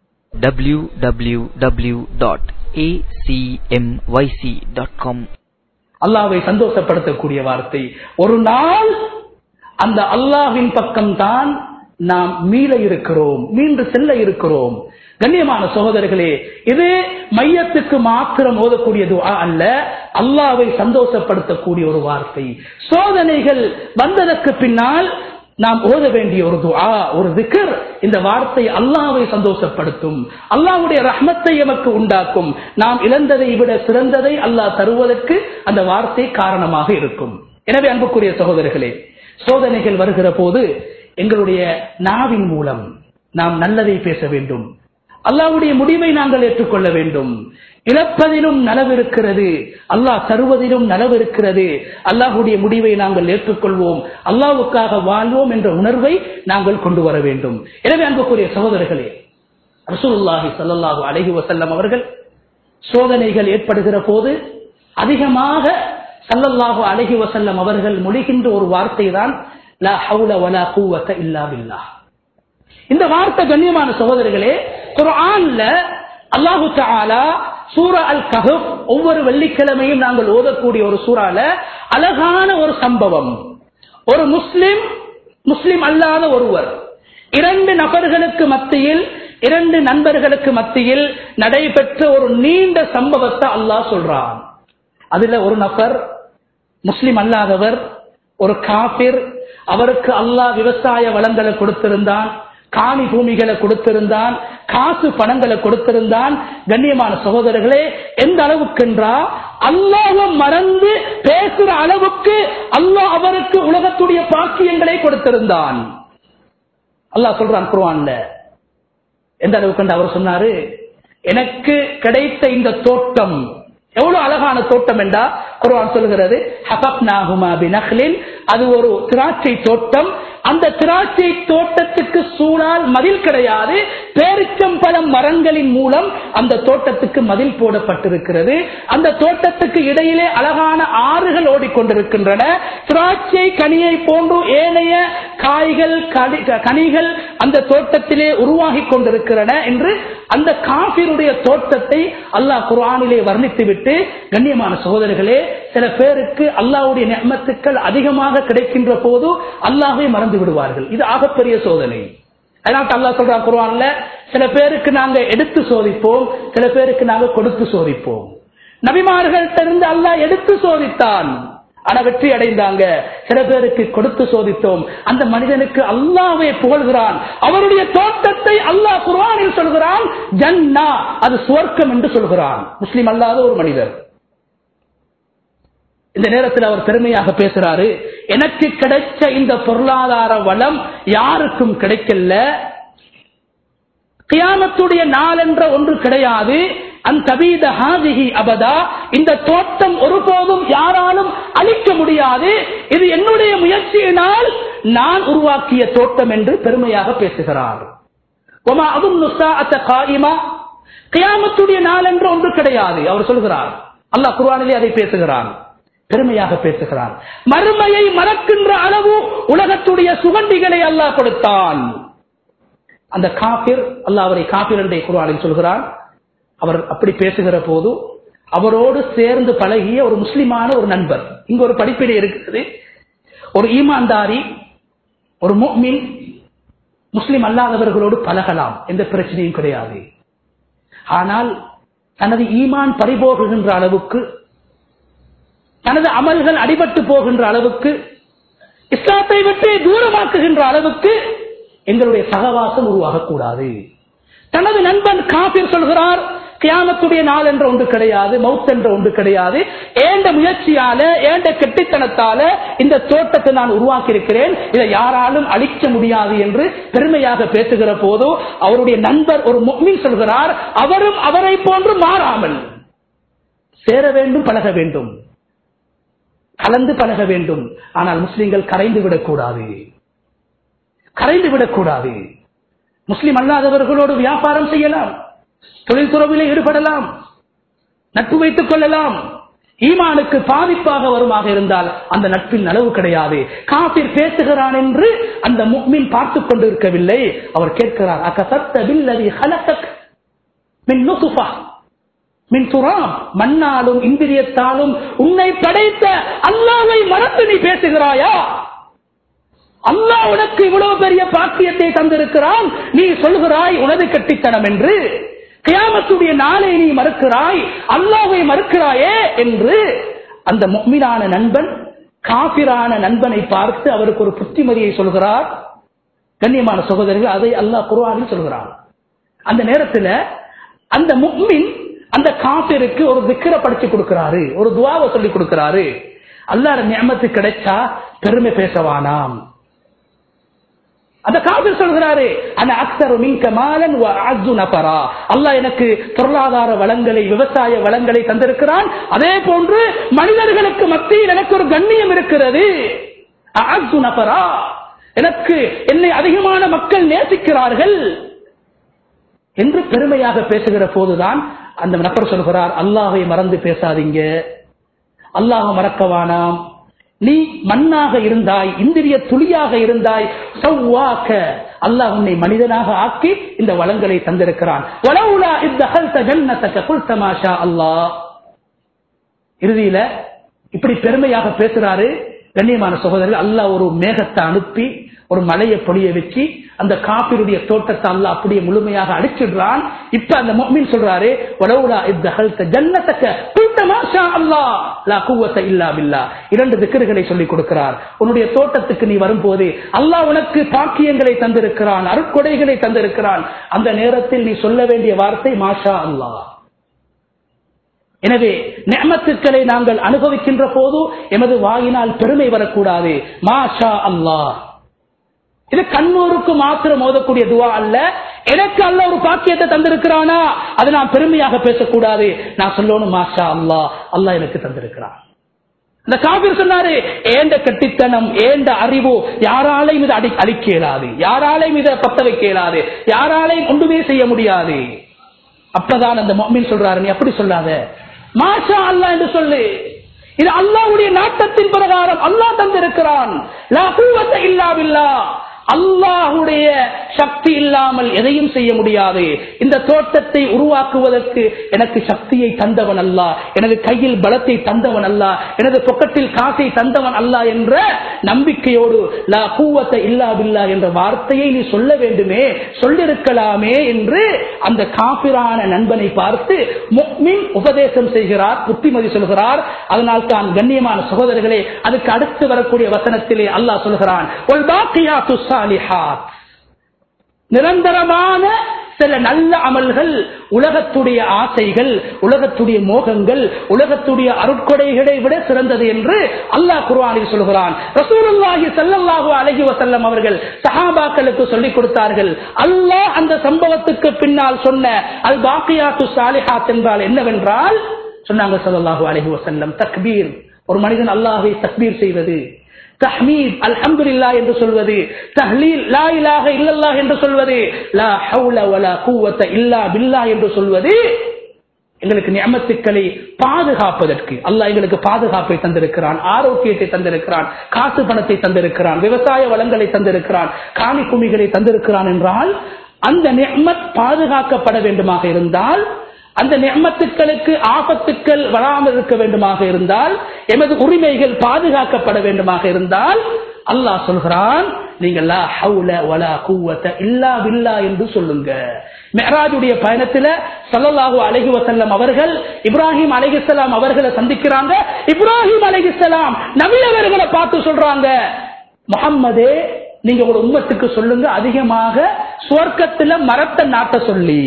S2: www.acmyc.com
S1: அல்லாவை சந்தோஷப்படுத்தக்கூடிய வார்த்தை ஒரு நாள் அந்த அல்லாவின் பக்கம்தான் நாம் மீள இருக்கிறோம் மீண்டு செல்ல இருக்கிறோம் கண்ணியமான சகோதரர்களே இது மையத்துக்கு மாத்திரம் ஓதக்கூடிய துவா அல்ல அல்லாவை சந்தோஷப்படுத்தக்கூடிய ஒரு வார்த்தை சோதனைகள் வந்ததற்கு பின்னால் நாம் ஓத வேண்டிய ஒரு துஆ ஒரு திக்கர் இந்த வார்த்தை அல்லாவை சந்தோஷப்படுத்தும் அல்லாவுடைய ரஹ்மத்தை எமக்கு உண்டாக்கும் நாம் இழந்ததை விட சிறந்ததை அல்லாஹ் தருவதற்கு அந்த வார்த்தை காரணமாக இருக்கும் எனவே அன்புக்குரிய சகோதரர்களே சோதனைகள் வருகிற போது எங்களுடைய நாவின் மூலம் நாம் நல்லதை பேச வேண்டும் அல்லாவுடைய முடிவை நாங்கள் ஏற்றுக்கொள்ள வேண்டும் இழப்பதிலும் நலவிருக்கிறது அல்லாஹ் தருவதிலும் நலவிருக்கிறது அல்லாஹுடைய முடிவை நாங்கள் ஏற்றுக்கொள்வோம் அல்லாவுக்காக வாழ்வோம் என்ற உணர்வை நாங்கள் கொண்டு வர வேண்டும் எனவே அன்புக்குரிய சகோதரர்களே ரசூலுல்லாஹி ஸல்லல்லாஹு அலைஹி வஸல்லம் அவர்கள் சோதனைகள் ஏற்படுகிற போது அதிகமாக ஸல்லல்லாஹு அலைஹி வஸல்லம் அவர்கள் மொழிகின்ற ஒரு வார்த்தை தான் லா ஹவுல வலா குவத்த இல்லா பில்லாஹ் இந்த வார்த்தை கண்ணியமான சகோதரர்களே குர்ஆன்ல அல்லாஹு தஆலா சூரா அல் கஹப் ஒவ்வொரு வெள்ளிக்கிழமையும் நாங்கள் ஓதக்கூடிய ஒரு சூறால அழகான ஒரு சம்பவம் ஒரு முஸ்லிம் முஸ்லிம் அல்லாத ஒருவர் இரண்டு நபர்களுக்கு மத்தியில் இரண்டு நண்பர்களுக்கு மத்தியில் நடைபெற்ற ஒரு நீண்ட சம்பவத்தை அல்லாஹ் சொல்றான் அதுல ஒரு நபர் முஸ்லிம் அல்லாதவர் ஒரு காபிர் அவருக்கு அல்லாஹ் விவசாய வளங்களை கொடுத்திருந்தான் காணி பூமிகளை கொடுத்திருந்தான் காசு பணங்களை கொடுத்திருந்தான் கண்ணியமான சகோதரர்களே எந்த அளவுக்கு என்றா அல்லாஹ் மறந்து பேசுற அளவுக்கு அல்லாஹ் அவருக்கு உலகத்துடைய பாக்கியங்களை கொடுத்திருந்தான் அல்லாஹ் சொல்றான் குர்ஆன்ல எந்த அளவுக்கு என்று அவர் சொன்னாரு எனக்கு கிடைத்த இந்த தோட்டம் எவ்வளவு அழகான தோட்டம் என்றா குர்ஆன் சொல்கிறது ஹபப்னாஹுமா பினஹ்லின் அது ஒரு திராட்சை தோட்டம் அந்த திராட்சை தோட்டத்துக்கு சூழால் மதில் கிடையாது பேரிச்சம்பழம் மரங்களின் மூலம் அந்த தோட்டத்துக்கு மதில் போடப்பட்டிருக்கிறது அந்த தோட்டத்துக்கு இடையிலே அழகான ஆறுகள் ஓடிக்கொண்டிருக்கின்றன திராட்சை கனியை போன்று ஏனைய காய்கள் கனி- கனிகள் அந்த தோட்டத்திலே உருவாகி கொண்டிருக்கிறன என்று அந்த காபிருடைய தோட்டத்தை அல்லாஹ் குர்ஆனிலே வர்ணித்துவிட்டு கண்ணியமான சகோதரர்களே சில பேருக்கு அல்லாஹ்வுடைய நியமத்துக்கள் அதிகமாக கிடைக்கின்ற போது அல்லாஹ்வை மறந்து விடுவார்கள் இது ஆகப்பெரிய சோதனை அதனால அல்லாஹ் சொல்றான் குர்ஆன்ல சில பேருக்கு நாங்க எடுத்து சோதிப்போம் சில பேருக்கு நாங்க கொடுத்து சோதிப்போம் நபிமார்கள்ட்ட இருந்து அல்லாஹ் எடுத்து சோதித்தான் ஆனா வெற்றி அடைந்தாங்க சில பேருக்கு கொடுத்து சோதித்தோம் அந்த மனிதனுக்கு அல்லாவே புகழ்கிறான் அவருடைய தோட்டத்தை அல்லாஹ் குர்ஆனில் சொல்கிறான் ஜன்னா அது சுவர்க்கம் என்று சொல்கிறான் முஸ்லிம் அல்லாத ஒரு மனிதர் இந்த நேரத்தில் அவர் பெருமையாக பேசுறாரு எனக்கு கிடைச்ச இந்த பொருளாதார வளம் யாருக்கும் கிடைக்கல கியாமத்துடைய நாள் என்ற ஒன்று கிடையாது அந்த ஹாதிஹி அபதா இந்த தோட்டம் ஒருபோதும் யாராலும் அழிக்க முடியாது இது என்னுடைய முயற்சியினால் நான் உருவாக்கிய தோட்டம் என்று பெருமையாக பேசுகிறார் ஒமா அதும் காயிமா கியாமத்துடைய நாள் என்று ஒன்று கிடையாது அவர் சொல்கிறார் அல்லாஹ் குர்ஆனிலே அதை பேசுகிறான் பெருமையாக பேசுகிறான் மறுமையை மறக்கின்ற அளவு உலகத்துடைய சுகண்டிகளை அல்லாஹ் கொடுத்தான் அந்த காபிர் அல்லாஹ் அவரை காபிர் என்றே குர்ஆனில் சொல்கிறான் அவர் அப்படி பேசுகிற போது அவரோடு சேர்ந்து பழகிய ஒரு முஸ்லிமான ஒரு நண்பர் இங்க ஒரு படிப்பினை இருக்குது ஒரு ஈமான்தாரி ஒரு முஃமின் முஸ்லிம் அல்லாதவர்களோடு பழகலாம் எந்த பிரச்சனையும் கிடையாது ஆனால் தனது ஈமான் பறிபோகுகின்ற அளவுக்கு தனது அமல்கள் அடிபட்டு போகின்ற அளவுக்கு இஸ்லாத்தை விட்டு தூரமாக்குகின்ற அளவுக்கு எங்களுடைய சகவாசம் உருவாகக்கூடாது தனது நண்பன் காபிர் சொல்கிறார் கியாமத்துடைய நாள் என்ற ஒன்று கிடையாது மவுத் என்ற ஒன்று கிடையாது ஏண்ட முயற்சியால ஏண்ட கெட்டித்தனத்தால இந்த தோட்டத்தை நான் உருவாக்கி இருக்கிறேன் இதை யாராலும் அழிக்க முடியாது என்று பெருமையாக பேசுகிற போது அவருடைய நண்பர் ஒரு முக்மின் சொல்கிறார் அவரும் அவரை போன்று மாறாமல் சேர வேண்டும் பழக வேண்டும் கலந்து பழக வேண்டும் ஆனால் முஸ்லிம்கள் கரைந்து விடக்கூடாது கரைந்து விடக்கூடாது முஸ்லிம் அல்லாதவர்களோடு வியாபாரம் செய்யலாம் தொழில் துறவிலே ஈடுபடலாம் நட்பு வைத்துக் கொள்ளலாம் ஈமானுக்கு பாதிப்பாக வருமாக இருந்தால் அந்த நட்பில் நலவு கிடையாது காபிர் பேசுகிறான் என்று அந்த முக்மின் பார்த்துக் கொண்டிருக்கவில்லை அவர் கேட்கிறார் அகசத்த பில்லதி ஹலத்தக் மின் நுசுஃபா மின் துராம் மண்ணாலும் இந்திரியத்தாலும் உன்னை படைத்த அல்லாவை மறந்து நீ பேசுகிறாயா அல்லாஹ் உனக்கு இவ்வளவு பெரிய பாக்கியத்தை தந்திருக்கிறான் நீ சொல்கிறாய் உனது கட்டித்தனம் என்று கியாமத்துடைய நாளை நீ மறுக்கிறாய் அல்லாவை மறுக்கிறாயே என்று அந்த முக்மினான நண்பன் காபிரான நண்பனை பார்த்து அவருக்கு ஒரு புத்திமதியை சொல்கிறார் கண்ணியமான சகோதரர்கள் அதை அல்லாஹ் குர்ஆனில் சொல்கிறான் அந்த நேரத்தில் அந்த முக்மின் அந்த காபிருக்கு ஒரு திக்கரை படிச்சு கொடுக்கிறாரு ஒரு துவாவை சொல்லி கொடுக்கிறாரு அல்லாட நியமத்து கிடைச்சா பெருமை பேசவானாம் அந்த காபிர் சொல்கிறாரு அன அக்தரு மின்க மாலன் வ அஅஸ்ஸு நஃபரா அல்லாஹ் எனக்கு பொருளாதார வளங்களை விவசாய வளங்களை தந்திருக்கிறான் அதே போன்று மனிதர்களுக்கு மத்தியில் எனக்கு ஒரு கண்ணியம் இருக்கிறது அஅஸ்ஸு நஃபரா எனக்கு என்னை அதிகமான மக்கள் நேசிக்கிறார்கள் என்று பெருமையாக பேசுகிற போதுதான் அந்த நபர் சொல்கிறார் அல்லாஹை மறந்து பேசாதீங்க அல்லாஹ் மறக்கவானாம் நீ மண்ணாக இருந்தாய் இந்திரிய துளியாக இருந்தாய் சவ்வாக்க அல்லாஹ் உன்னை மனிதனாக ஆக்கி இந்த வளங்களை தந்திருக்கிறான் வலவுலா இத்தகல்த ஜன்னத்தக குல்த மாஷா அல்லாஹ் இறுதியில இப்படி பெருமையாக பேசுறாரு கண்ணியமான சகோதரர்கள் அல்லாஹ் ஒரு மேகத்தை அனுப்பி ஒரு மலையை பொழிய வச்சு அந்த காப்பிருடைய தோட்டத்தை அல்லாஹ் அப்படியே முழுமையாக அடிச்சிடுறான் இப்ப அந்த முஃமின் சொல்றாரு வலவுலா இத்தகல்த ஜன்னத்தக குல்த மாஷா அல்லாஹ் லா குவத்த இல்லா பில்லா இரண்டு திக்கர்களை சொல்லிக் கொடுக்கிறார் உன்னுடைய தோட்டத்துக்கு நீ வரும்போது அல்லாஹ் உனக்கு பாக்கியங்களை தந்திருக்கிறான் அருட்கொடைகளை தந்திருக்கிறான் அந்த நேரத்தில் நீ சொல்ல வேண்டிய வார்த்தை மாஷா அல்லாஹ் எனவே நியமத்துக்களை நாங்கள் அனுபவிக்கின்ற போது எமது வாயினால் பெருமை வரக்கூடாது மாஷா அல்லாஹ் இது கண்ணூருக்கு மாத்திரம் ஓதக்கூடிய துவா அல்ல எனக்கு அல்ல ஒரு பாக்கியத்தை தந்திருக்கிறானா அதை நான் பெருமையாக பேசக்கூடாது நான் சொல்லணும் மாஷா அல்லாஹ் அல்லாஹ் எனக்கு தந்திருக்கிறான் இந்த காபீர் சொன்னாரு ஏண்ட கட்டித்தனம் ஏண்ட அறிவு யாராலையும் இதை அடி அழிக்க இயலாது யாராலையும் இதை பத்த வைக்க இயலாது யாராலையும் ஒன்றுமே செய்ய முடியாது அப்பதான் அந்த மொம்மின் சொல்றாரு நீ அப்படி சொல்லாத மாஷா அல்லாஹ் என்று சொல்லு இது அல்லாஹ்வுடைய நாட்டத்தின் பிரகாரம் அல்லாஹ் தந்திருக்கிறான் லா குவத்த இல்லா பில்லாஹ் அல்லாஹுடைய சக்தி இல்லாமல் எதையும் செய்ய முடியாது இந்த தோட்டத்தை உருவாக்குவதற்கு எனக்கு சக்தியை தந்தவன் அல்ல எனது கையில் பலத்தை தந்தவன் அல்ல எனது பொக்கத்தில் காசை தந்தவன் அல்ல என்ற நம்பிக்கையோடு லா கூவத்தை இல்லா பில்லா என்ற வார்த்தையை நீ சொல்ல வேண்டுமே சொல்லிருக்கலாமே என்று அந்த காபிரான நண்பனை பார்த்து முக்மின் உபதேசம் செய்கிறார் புத்திமதி சொல்கிறார் அதனால் தான் கண்ணியமான சகோதரர்களே அதுக்கு அடுத்து வரக்கூடிய வசனத்திலே அல்லாஹ் சொல்கிறான் "வல் பாக்கியாத்து ஸாலிஹாத்." நிரந்தரமான சில நல்ல அமல்கள் உலகத்துடைய ஆசைகள் உலகத்துடைய மோகங்கள் உலகத்துடைய அருட்கொடைகளை விட சிறந்தது என்று அல்லாஹ் குர்ஆனில் சொல்கிறான் ரசூலுல்லாஹி ஸல்லல்லாஹு அலைஹி வஸல்லம் அவர்கள் சஹாபாக்களுக்கு சொல்லிக் கொடுத்தார்கள் அல்லாஹ் அந்த சம்பவத்துக்கு பின்னால் சொன்ன அல் பாக்கியாத்து சாலிஹாத் என்றால் என்னவென்றால் சொன்னாங்க ஸல்லல்லாஹு அலைஹி வஸல்லம் தக்பீர் ஒரு மனிதன் அல்லாஹ்வை தக்பீர் செய்வது தஹ்மீத் அல்ஹம்துலில்லாஹ் என்று சொல்வது தஹ்லீல் லா இலாஹ இல்லல்லாஹ் என்று சொல்வது லா ஹவுல வலா குவத்த இல்லா பில்லாஹ் என்று சொல்வது எங்களுக்கு நியமத்துக்களை பாதுகாப்பதற்கு அல்லாஹ் எங்களுக்கு பாதுகாப்பை தந்திருக்கிறான் ஆரோக்கியத்தை தந்திருக்கிறான் காசு பணத்தை தந்திருக்கிறான் விவசாய வளங்களை தந்திருக்கிறான் காணி குமிகளை தந்திருக்கிறான் என்றால் அந்த நியமத் பாதுகாக்கப்பட வேண்டுமாக இருந்தால் அந்த நியமத்துக்களுக்கு ஆபத்துக்கள் வராமல் இருக்க வேண்டுமாக இருந்தால் எமது உரிமைகள் பாதுகாக்கப்பட வேண்டுமாக இருந்தால் அல்லாஹ் சொல்கிறான் நீங்கள் லா ஹவுல வலா குவத்த இல்லா பில்லா என்று சொல்லுங்க மெஹராஜுடைய பயணத்துல சல்லல்லாஹு அலைஹி வஸல்லம் அவர்கள் இப்ராஹிம் அலைஹிஸ்ஸலாம் அவர்களை சந்திக்கிறாங்க இப்ராஹிம் அலைஹிஸ்ஸலாம் நபி அவர்களை பார்த்து சொல்றாங்க முஹம்மதே நீங்க ஒரு உம்மத்துக்கு சொல்லுங்க அதிகமாக சுவர்க்கத்துல மரத்தை நாட்ட சொல்லி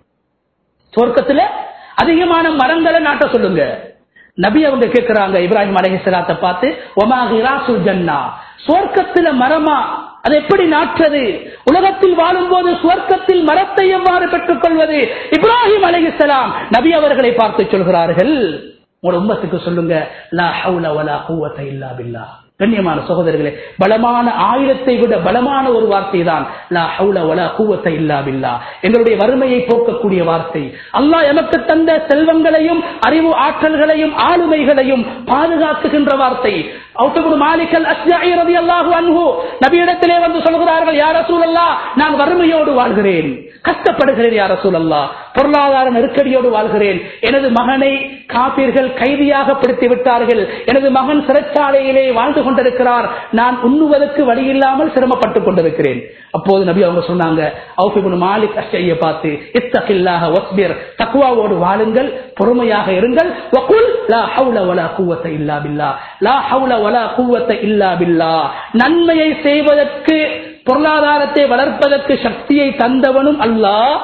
S1: சொர்க்கத்துல அதிகமான மரங்களை நாட்ட சொல்லுங்க நபி அவங்க கேட்கிறாங்க இப்ராஹிம் அலைஹிஸ்ஸலாத்தை பார்த்து ஒமாஹிராசு ஜன்னா சொர்க்கத்துல மரமா அது எப்படி நாற்றது உலகத்தில் வாழும்போது சுவர்க்கத்தில் மரத்தை எவ்வாறு பெற்றுக் கொள்வது இப்ராஹிம் அலைஹிஸ்ஸலாம் நபி அவர்களை பார்த்து சொல்கிறார்கள் உங்க உம்மத்துக்கு சொல்லுங்க லா ஹவுல வலா குவத்த இல்லா பில்லா கண்ணியமான சகோதரர்களே பலமான ஆயுதத்தை விட பலமான ஒரு வார்த்தை தான் லா ஹவுல வலா குவத்த இல்லா பில்லா எங்களுடைய வறுமையை போக்கக்கூடிய வார்த்தை அல்லாஹ் எமக்கு தந்த செல்வங்களையும் அறிவு ஆற்றல்களையும் ஆளுமைகளையும் பாதுகாத்துகின்ற வார்த்தை அவுத்தகுடு மாலிக்கல் அஸ்ஜாஇ ரலியல்லாஹு அன்ஹு நபியிடத்திலே வந்து சொல்கிறார்கள் யா ரசூலல்லாஹ் நான் வறுமையோடு வாழ்கிறேன் கஷ்டப்படுகிறேன் யா ரசூலல்லாஹ் பொருளாதார நெருக்கடியோடு வாழ்கிறேன் எனது மகனை காப்பீர்கள் கைதியாக பிடித்து விட்டார்கள் எனது மகன் சிறைச்சாலையிலே வாழ்ந்து கொண்டிருக்கிறார் நான் உண்ணுவதற்கு வழி இல்லாமல் சிரமப்பட்டுக் கொண்டிருக்கிறேன் அப்போது நபி அவங்க சொன்னாங்க அவுஃபிபுன் மாலிக் அஷ்ஷையை பார்த்து இத்தகில்லாக வஸ்பிர் தக்வாவோடு வாழுங்கள் பொறுமையாக இருங்கள் வகுல் லா ஹவுல வலா குவத்த இல்லா பில்லா லா ஹவுல வலா குவத்த இல்லா பில்லா நன்மையை செய்வதற்கு பொருளாதாரத்தை வளர்ப்பதற்கு சக்தியை தந்தவனும் அல்லாஹ்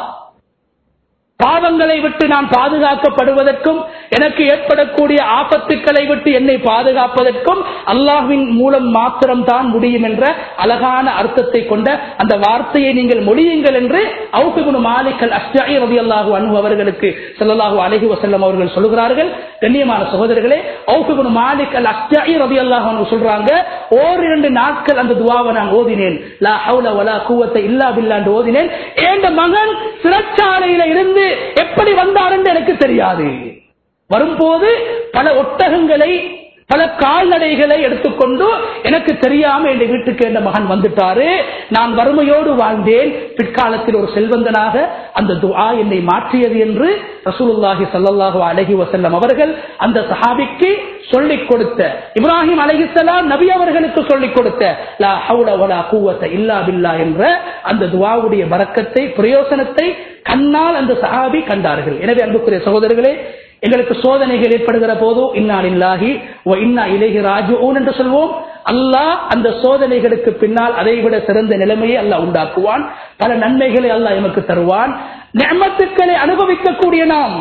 S1: பாவங்களை விட்டு நான் பாதுகாக்கப்படுவதற்கும் எனக்கு ஏற்படக்கூடிய ஆபத்துக்களை விட்டு என்னை பாதுகாப்பதற்கும் அல்லாஹ்வின் மூலம் மாத்திரம் தான் முடியும் என்ற அழகான அர்த்தத்தை கொண்ட அந்த வார்த்தையை நீங்கள் மொழியுங்கள் என்று அவுகுனு மாலிக்கல் அஷ்டாயி ரவி அல்லாஹு அனு அவர்களுக்கு ஸல்லல்லாஹு அலைஹி வஸல்லம் அவர்கள் சொல்கிறார்கள் கண்ணியமான சகோதரர்களே அவுகுனு மாலிக் அல் அஷ்டாயி ரவி அல்லாஹு அனு சொல்றாங்க ஓரிரண்டு நாட்கள் அந்த துவாவை நான் ஓதினேன் லா ஹவுல வலா குவத்த இல்லா பில்லா என்று ஓதினேன் என் மகன் சிறைச்சாலையில இருந்து எப்படி வந்தார் என்று எனக்கு தெரியாது வரும்போது பல ஒட்டகங்களை பல கால்நடைகளை எடுத்துக்கொண்டு எனக்கு தெரியாம என் வீட்டுக்கு என் மகன் வந்துட்டாரு நான் வறுமையோடு வாழ்ந்தேன் பிற்காலத்தில் ஒரு செல்வந்தனாக அந்த துஆ என்னை மாற்றியது என்று ரசூலுல்லாஹி ஸல்லல்லாஹு அலைஹி வஸல்லம் அவர்கள் அந்த சஹாபிக்கு சொல்லிக் கொடுத்த இப்ராஹிம் அலைஹிஸ்ஸலாம் நபி அவர்களுக்கு சொல்லிக் கொடுத்த லா ஹவுல வலா குவத்த இல்லா பில்லா என்ற அந்த துஆவுடைய பரக்கத்தை பிரயோசனத்தை கண்ணால் அந்த சஹாபி கண்டார்கள் எனவே அன்புக்குரிய சகோதரர்களே எங்களுக்கு சோதனைகள் ஏற்படுகிற போது இன்னாலில்லாஹி ஓ இன்னா இலேஹி ராஜுஊன் என்று சொல்வோம் அல்லாஹ் அந்த சோதனைகளுக்கு பின்னால் அதைவிட சிறந்த நிலைமையை அல்லாஹ் உண்டாக்குவான் பல நன்மைகளை அல்லாஹ் எமக்கு தருவான் நியமத்துக்களை அனுபவிக்கக்கூடிய நாம்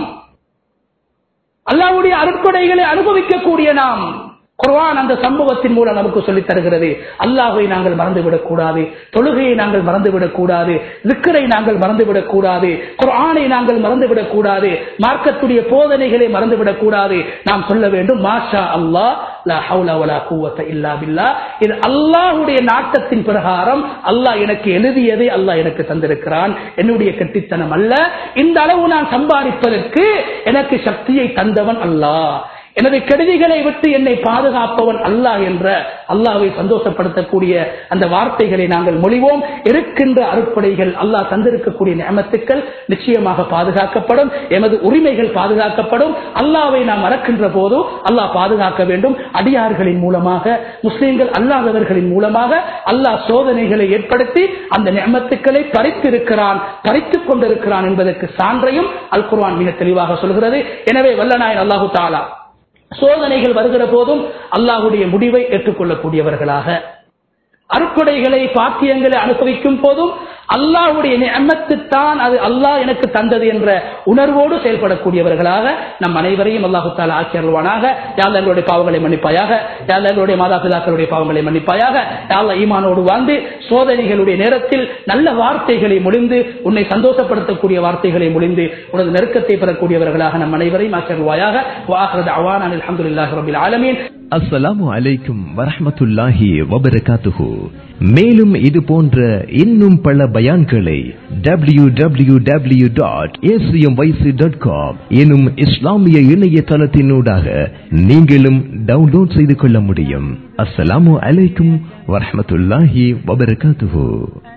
S1: அல்லாஹ்வுடைய அருட்கொடைகளை அனுபவிக்கக்கூடிய நாம் குர்ஆன் அந்த சம்பவத்தின் மூலம் நமக்கு சொல்லித் தருகிறது அல்லாஹை நாங்கள் மறந்துவிடக் கூடாது தொழுகையை நாங்கள் மறந்துவிடக் கூடாது விக்கரை நாங்கள் மறந்துவிடக் கூடாது குர்ஆனை நாங்கள் மறந்துவிடக் கூடாது மார்க்கத்துடைய போதனைகளை மறந்துவிடக் கூடாது நாம் சொல்ல வேண்டும் மாஷா அல்லாஹ் லா ஹவுல வலா குவத்த இல்லா பில்லா இது அல்லாஹ்வுடைய நாட்டத்தின் பிரகாரம் அல்லாஹ் எனக்கு எழுதியதை அல்லாஹ் எனக்கு தந்திருக்கிறான் என்னுடைய கெட்டித்தனம் அல்ல இந்த அளவு நான் சம்பாதிப்பதற்கு எனக்கு சக்தியை தந்தவன் அல்லாஹ் எனது கெடுதிகளை விட்டு என்னை பாதுகாப்பவன் அல்லாஹ் என்ற அல்லாஹ்வை சந்தோஷப்படுத்தக்கூடிய அந்த வார்த்தைகளை நாங்கள் மொழிவோம் இருக்கின்ற அருட்படைகள் அல்லாஹ் தந்திருக்கக்கூடிய நியமத்துக்கள் நிச்சயமாக பாதுகாக்கப்படும் எமது உரிமைகள் பாதுகாக்கப்படும் அல்லாஹ்வை நாம் மறக்கின்ற போது அல்லாஹ் பாதுகாக்க வேண்டும் அடியார்களின் மூலமாக முஸ்லிம்கள் அல்லாதவர்களின் மூலமாக அல்லாஹ் சோதனைகளை ஏற்படுத்தி அந்த நியமத்துக்களை பறித்திருக்கிறான் பறித்துக் கொண்டிருக்கிறான் என்பதற்கு சான்றையும் அல் குர்ஆன் மிக தெளிவாக சொல்கிறது எனவே வல்லநாயன் அல்லாஹு தாலா சோதனைகள் வருகிற போதும் அல்லாஹுடைய முடிவை ஏற்றுக்கொள்ளக்கூடியவர்களாக அருக்கொடைகளை பாக்கியங்களை அனுபவிக்கும் போதும் அல்லாஹுடைய நியமத்து தான் அது அல்லாஹ் எனக்கு தந்தது என்ற உணர்வோடு செயல்படக்கூடியவர்களாக நம் அனைவரையும் அல்லாஹு தாலா ஆக்கி அருள்வானாக யாழ்ல எங்களுடைய பாவங்களை மன்னிப்பாயாக யாழ்ல எங்களுடைய மாதா பிதாக்களுடைய பாவங்களை மன்னிப்பாயாக யாழ்ல ஈமானோடு வாழ்ந்து சோதனைகளுடைய நேரத்தில் நல்ல வார்த்தைகளை முடிந்து உன்னை சந்தோஷப்படுத்தக்கூடிய வார்த்தைகளை முடிந்து உனது நெருக்கத்தை பெறக்கூடியவர்களாக நம் அனைவரையும் ஆக்கி அருள்வாயாக வாஹரது அவான் அல்ஹம்துலில்லாஹி ரபில் ஆலமீன்
S3: அஸ்ஸலாமு அலைக்கும் வரஹ்மத்துல்லாஹி வபரகாத்துஹு மேலும் இது போன்ற இன்னும் பல பயான்களை W W W dot dot com எனும் இஸ்லாமிய இணையதளத்தினூடாக நீங்களும் டவுன்லோட் செய்து கொள்ள முடியும் அஸ்ஸலாமு அலைக்கும் வரஹ்மத்துல்லாஹி வபரகாத்துஹு